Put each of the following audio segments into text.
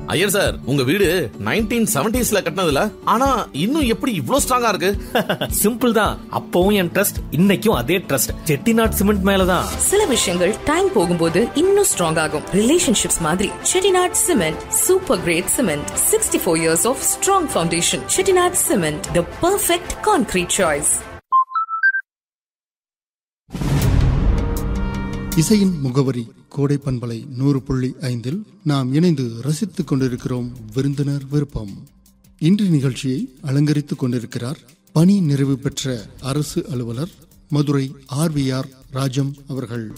Iyer sir உங்க வீடு nineteen செவன்டிஸ்ல கட்டினதுல ஆனா இன்னும் எப்படி இவ்ளோ ஸ்ட்ராங்கா இருக்கு சிம்பிள் தான் அப்பவும் என் ட்ரஸ்ட் இன்னைக்கும் அதே ட்ரஸ்ட் செட்டிநாட் சிமெண்ட் மேலதான் சில விஷயங்கள் டைம் போகும்போது இன்னும் ஸ்ட்ராங் ஆகும் ரிலேஷன்ஷிப்ஸ் மாதிரி Chettinad cement super great cement sixty four years of strong foundation Chettinad cement the perfect concrete choice இசையின் முகவரி கோடை பண்பலை நூறு புள்ளி ஐந்தில் நாம் இணைந்து ரசித்துக் கொண்டிருக்கிறோம் விருந்தினர் விருப்பம் இன்று நிகழ்ச்சியை அலங்கரித்துக் கொண்டிருக்கிறார் பணி நிறைவு பெற்ற அரசு அலுவலர் மதுரை ஆர்விஆர் ராஜம் அவர்கள்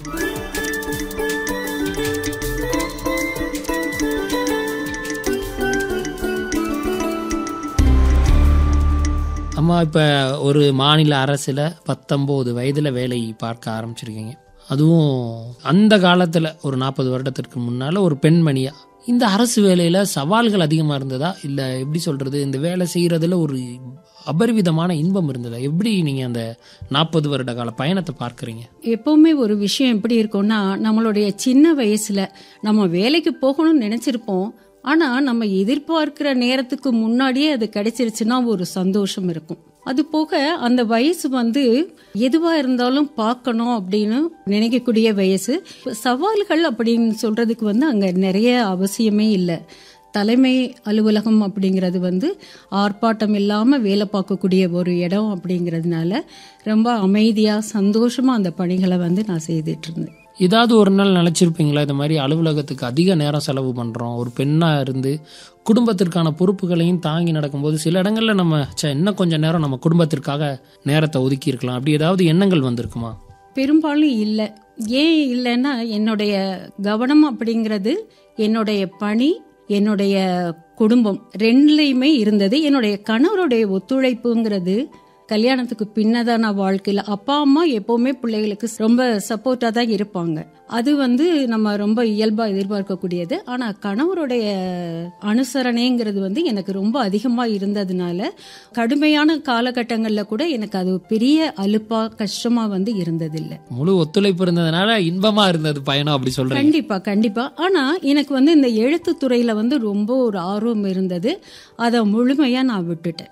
அம்மா இப்போ ஒரு மாநில அரசில் பத்தொம்போது வயதில் வேலை பார்க்க ஆரம்பிச்சிருக்கீங்க அதுவும் அந்த காலத்தில் ஒரு நாற்பது வருடத்திற்கு முன்னால் ஒரு பெண்மணியா இந்த அரசு வேலையில் சவால்கள் அதிகமாக இருந்ததா இல்லை எப்படி சொல்கிறது இந்த வேலை செய்கிறதுல ஒரு அபரிவிதமான இன்பம் இருந்ததா எப்படி நீங்கள் அந்த நாற்பது வருட கால பயணத்தை பார்க்குறீங்க எப்பவுமே ஒரு விஷயம் எப்படி இருக்கும்னா நம்மளுடைய சின்ன வயசுல நம்ம வேலைக்கு போகணும்னு நினைச்சிருப்போம் ஆனா நம்ம எதிர்பார்க்கிற நேரத்துக்கு முன்னாடியே அது கிடைச்சிருச்சுன்னா ஒரு சந்தோஷம் இருக்கும் அது போக அந்த வயசு வந்து எதுவா இருந்தாலும் பார்க்கணும் அப்படின்னு நினைக்கக்கூடிய வயசு சவால்கள் அப்படின்னு சொல்றதுக்கு வந்து அங்க நிறைய அவசியமே இல்லை தலைமை அலுவலகம் அப்படிங்கிறது வந்து ஆர்ப்பாட்டம் இல்லாமல் வேலை பார்க்கக்கூடிய ஒரு இடம் அப்படிங்கிறதுனால ரொம்ப அமைதியாக சந்தோஷமாக அந்த பணிகளை வந்து நான் செய்துட்டு இருந்தேன் ஏதாவது ஒரு நாள் நினச்சிருப்பீங்களா இந்த மாதிரி அலுவலகத்துக்கு அதிக நேரம் செலவு பண்ணுறோம் ஒரு பெண்ணாக இருந்து குடும்பத்திற்கான பொறுப்புகளையும் தாங்கி நடக்கும்போது சில இடங்களில் நம்ம ச்சே இன்னும் கொஞ்சம் நேரம் நம்ம குடும்பத்திற்காக நேரத்தை ஒதுக்கி இருக்கலாம் அப்படி ஏதாவது எண்ணங்கள் வந்திருக்குமா பெரும்பாலும் இல்லை ஏன் இல்லைன்னா என்னுடைய கவனம் அப்படிங்கிறது என்னுடைய பணி என்னுடைய குடும்பம் ரெண்டுலையுமே இருந்தது என்னுடைய கணவருடைய ஒத்துழைப்புங்கிறது கல்யாணத்துக்கு பின்னதான வாழ்க்கையில அப்பா அம்மா எப்பவுமே பிள்ளைகளுக்கு ரொம்ப சப்போர்ட்டா தான் இருப்பாங்க அது வந்து நம்ம ரொம்ப இயல்பா எதிர்பார்க்கக்கூடியது ஆனா கணவருடைய அனுசரணைங்கிறது வந்து எனக்கு ரொம்ப அதிகமா இருந்ததுனால கடுமையான காலகட்டங்கள்ல கூட எனக்கு அது பெரிய அலுப்பா கஷ்டமா வந்து இருந்ததில்லை முழு ஒத்துழைப்பு இருந்ததுனால இன்பமா இருந்தது பயணம் அப்படி சொல்றீங்க கண்டிப்பா கண்டிப்பா ஆனா எனக்கு வந்து இந்த எழுத்து துறையில வந்து ரொம்ப ஒரு ஆர்வம் இருந்தது அதை முழுமையா நான் விட்டுட்டேன்